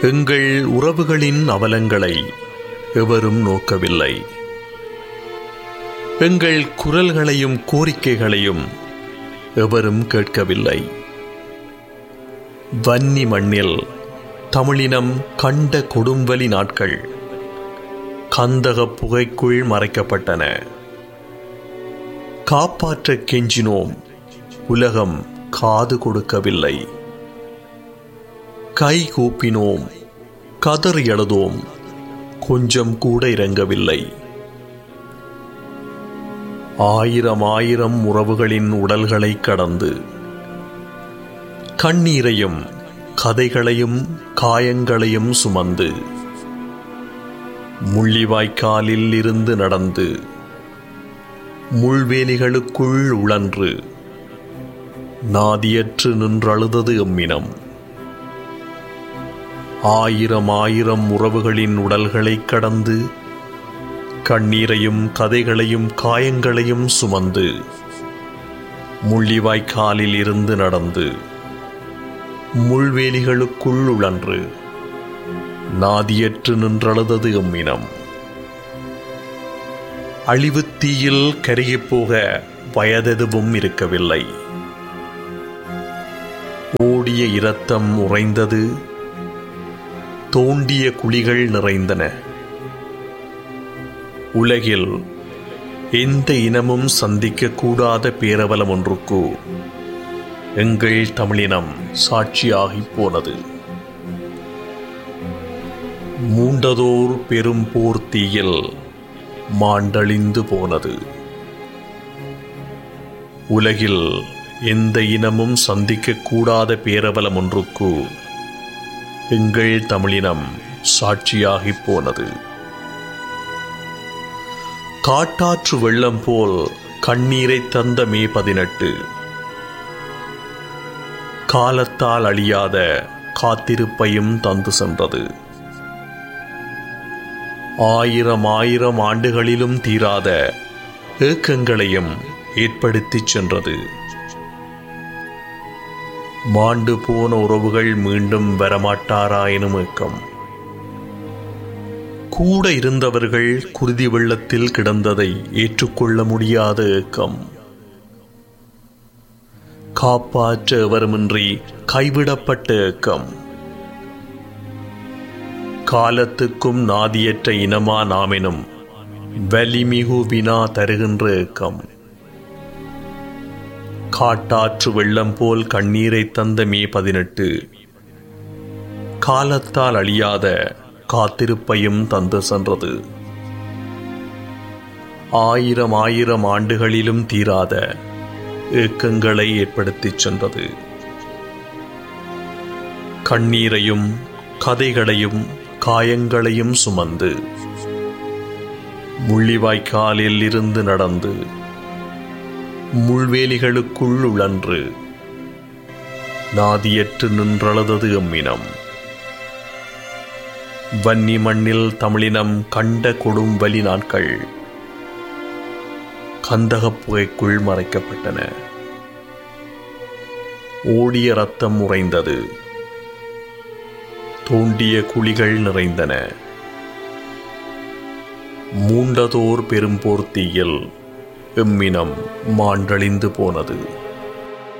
எங்கள் உறவுகளின் அவலங்களை எவரும் நோக்கவில்லை எங்கள் குரல்களையும் கோரிக்கைகளையும் எவரும் கேட்கவில்லை வன்னி மண்ணில் தமிழினம் கண்ட கொடும்வலி நாட்கள் கந்தக புகைக்குள் மறைக்கப்பட்டன காப்பாற்ற கெஞ்சினோம் உலகம் காது கொடுக்கவில்லை கை கூப்பினோம் கதறி எழுதோம் கொஞ்சம் கூட இறங்கவில்லை ஆயிரம் ஆயிரம் உறவுகளின் உடல்களை கடந்து கண்ணீரையும் கதைகளையும் காயங்களையும் சுமந்து முள்ளிவாய்க்காலில் இருந்து நடந்து முள்வேலிகளுக்குள் உழன்று நாதியற்று நின்றழுதது எம்மினம் ஆயிரம் ஆயிரம் உறவுகளின் உடல்களை கடந்து கண்ணீரையும் கதைகளையும் காயங்களையும் சுமந்து முள்ளிவாய்க்காலில் இருந்து நடந்து முள்வேலிகளுக்குள் உழன்று நாதியற்று நின்றழுதது எம்மினம் அழிவுத் தீயில் கருகிப் போக வயதெதுவும் இருக்கவில்லை ஓடிய இரத்தம் உறைந்தது தோண்டிய குழிகள் நிறைந்தன உலகில் எந்த இனமும் சந்திக்கக்கூடாத பேரவலம் ஒன்றுக்கு எங்கள் தமிழினம் சாட்சியாகிப் போனது மூண்டதோர் பெரும் போர் தீயில் மாண்டழிந்து போனது உலகில் எந்த இனமும் சந்திக்கக்கூடாத பேரவலம் ஒன்றுக்கு எங்கள் தமிழினம் சாட்சியாகிப் போனது காட்டாற்று வெள்ளம் போல் கண்ணீரை தந்த மே பதினெட்டு காலத்தால் அழியாத காத்திருப்பையும் தந்து சென்றது ஆயிரம் ஆயிரம் ஆண்டுகளிலும் தீராத ஏக்கங்களையும் ஏற்படுத்திச் சென்றது மாண்டு போன உறவுகள் மீண்டும் வரமாட்டாரா எனும் ஏக்கம் கூட இருந்தவர்கள் குருதி வெள்ளத்தில் கிடந்ததை ஏற்றுக்கொள்ள முடியாத ஏக்கம் காப்பாற்ற எவருமின்றி கைவிடப்பட்ட ஏக்கம் காலத்துக்கும் நாதியற்ற இனமா நாமெனும் வலிமிகு வினா தருகின்ற ஏக்கம் காட்டாற்று வெள்ளம் போல் கண்ணீரை தந்த மே பதினெட்டு காலத்தால் அழியாத காத்திருப்பையும் தந்து சென்றது ஆயிரம் ஆயிரம் ஆண்டுகளிலும் தீராத ஏக்கங்களை ஏற்படுத்திச் சென்றது கண்ணீரையும் கதைகளையும் காயங்களையும் சுமந்து முள்ளிவாய்க்காலில் இருந்து நடந்து முள்வேலிகளுக்குள் உழன்று நாதியற்று நின்றழுதது எம்மினம் வன்னி மண்ணில் தமிழினம் கண்ட கொடும் வலி நாட்கள் கந்தகப் புகைக்குள் மறைக்கப்பட்டன ஓடிய ரத்தம் உறைந்தது தோண்டிய குழிகள் நிறைந்தன மூண்டதோர் பெரும்போர் தீயில் எம்மினம் மாண்டழிந்து போனது